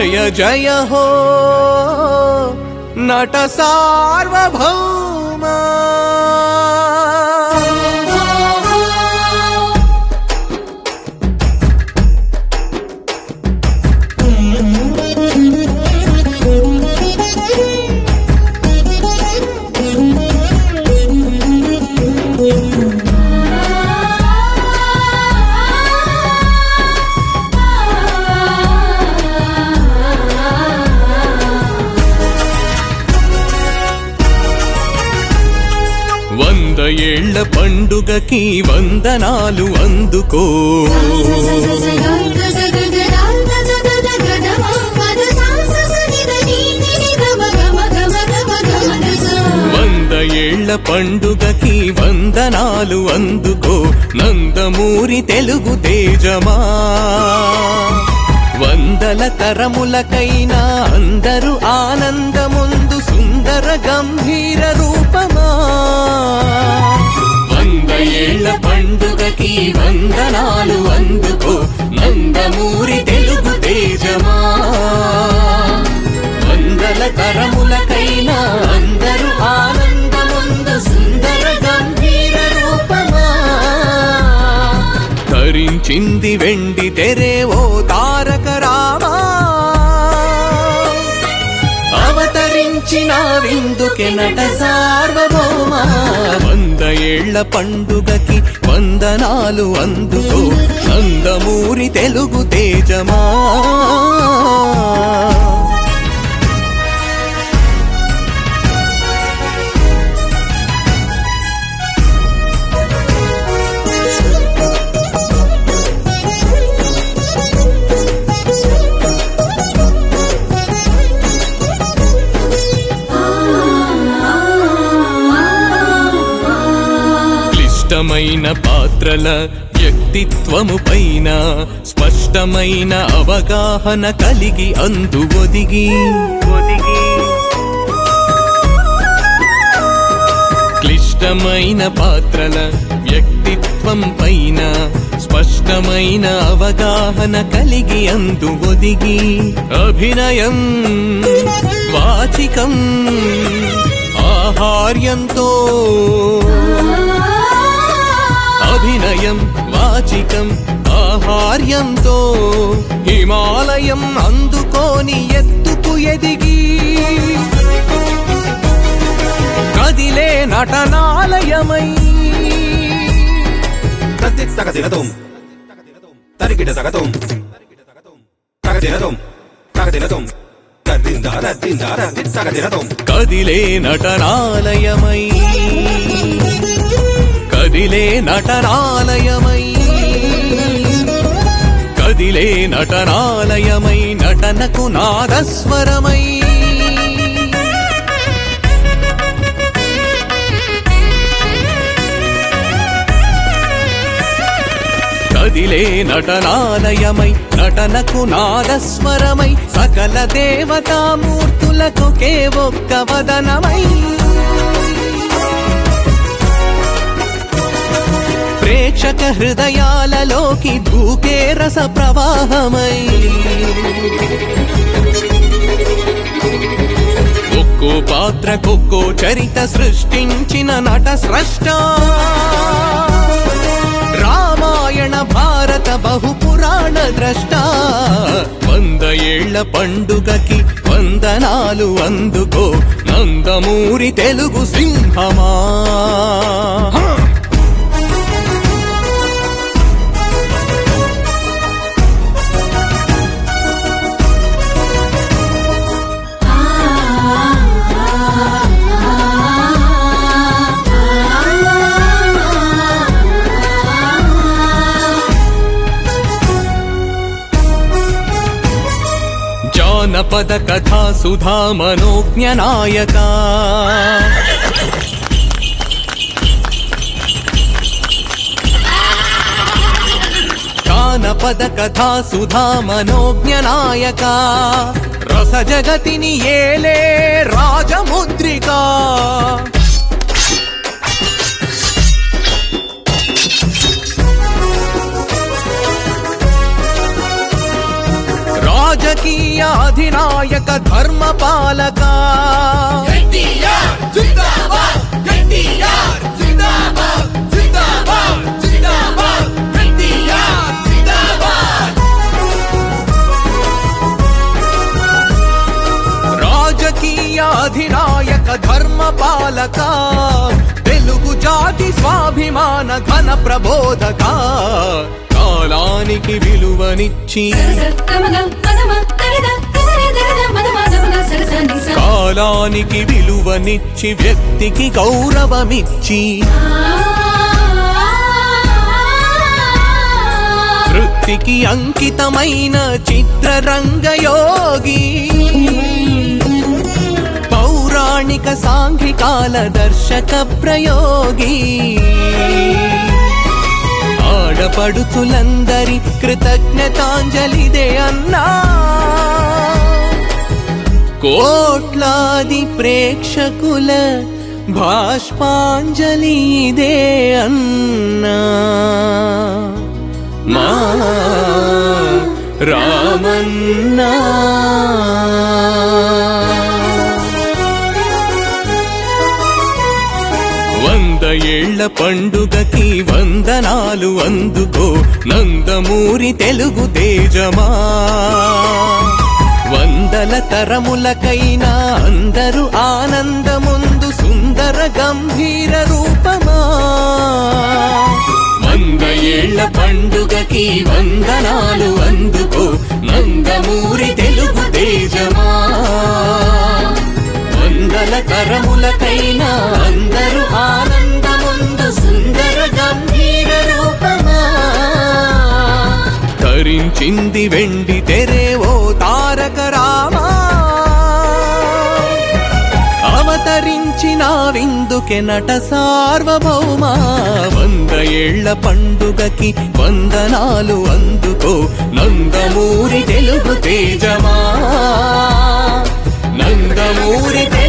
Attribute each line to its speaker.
Speaker 1: జయ జయ హో నట సార్వభౌమా వంద ఏళ్ల పండుగకి వందనాలు అందుకో వంద ఏళ్ల పండుగకి వందనాలు అందుకో నందమూరి తెలుగు తేజమా వందల తరములకైనా అందరూ ఆనందముందు సుందర గంభీర రూపమా వంద ఏళ్ల పండుగకి వందనాలు అందుకో నందమూరి తెలుగు తేజమా వందల తరములకైనా అందరూ ఆనందముందు సుందర గంభీర రూపమా ధరించింది వెండి తెరే ఓ తారక రామా అవతరించిన విందుకే నట సార్వభౌమ వంద ఏళ్ల పండుగకి వందనాలు అందుకో నందమూరి తెలుగు తేజమా క్లిష్టమైన పాత్రల వ్యక్తిత్వము పైన స్పష్టమైన అవగాహన కలిగి అందు ఒదిగి ఒదిగి క్లిష్టమైన పాత్రల వ్యక్తిత్వం పైన స్పష్టమైన అవగాహన కలిగి అందు ఒదిగి అభినయం వాచికం ఆహార్యంతో అభినయం వాచికం ఆహార్యంతో హిమాలయం అందుకోని ఎత్తుకు ఎదిగి కదిలే నటనాలయమై
Speaker 2: తత్తి తగదినదోం తరికిట తగదోం తగదినదోం తగదినదోం తద్దిందార దిందార తగదినదోం
Speaker 1: కదిలే నటనాలయమై కదిలే నటనాలయమై కదిలే నటనాలయమై నటనకు నాదస్వరమై కదిలే నటనాలయమై నటనకు నాదస్వరమై సకల దేవతామూర్తులకు కే ఒక్క వదనమై ప్రేక్షక హృదయాలలోకి దూకే రస ప్రవాహమై ఒక్కో పాత్రకొక్కో చరిత సృష్టించిన నట స్రష్ట రామాయణ భారత బహుపురాణ ద్రష్ట వంద ఏళ్ల పండుగకి వందనాలు అందుకో నందమూరి తెలుగు సింహమా జానపద కథా సుధా మనోజ్ఞ నాయక జానపద కథా సుధా మనోజ్ఞ నాయక రస జగతిని ఏలే రాజముద్రిక రాజకీయ అధినాయక ధర్మ పాలక రాజకీయ అధినాయక ధర్మ పాలక తెలుగు జాతి స్వాభిమాన ఘన ప్రబోధక కాలానికి విలువనిచ్చి కాలానికి విలువనిచ్చి వ్యక్తికి గౌరవమిచ్చి వృత్తికి అంకితమైన చిత్రరంగయోగి పౌరాణిక సాంఘికాల దర్శక ప్రయోగి ఆడపడుచులందరి కృతజ్ఞతాంజలిదే అన్నా కోట్లాది ప్రేక్షకుల భాష్పాంజలి ఇదే అన్నా మా రామన్నా వంద ఏళ్ల పండుగకి వందనాలు అందుకో నందమూరి తెలుగు తేజమా వందల తరములకైనా అందరూ ఆనందముందు సుందర గంభీర రూపమా వంద ఏళ్ల పండుగకి వందనాలు అందుకో నందమూరి తెలుగు తేజమా వందల తరములకైనా అందరూ ఆనందముందు సుందర గంభీర రూపమా ధరించింది వెండి తెరే ఓ తారక రామా అవతరించిన విందుకె నట సార్వభౌమ వంద ఏళ్ల పండుగకి వందనాలు అందుకో నందమూరి తెలుగు తేజమా నందమూరి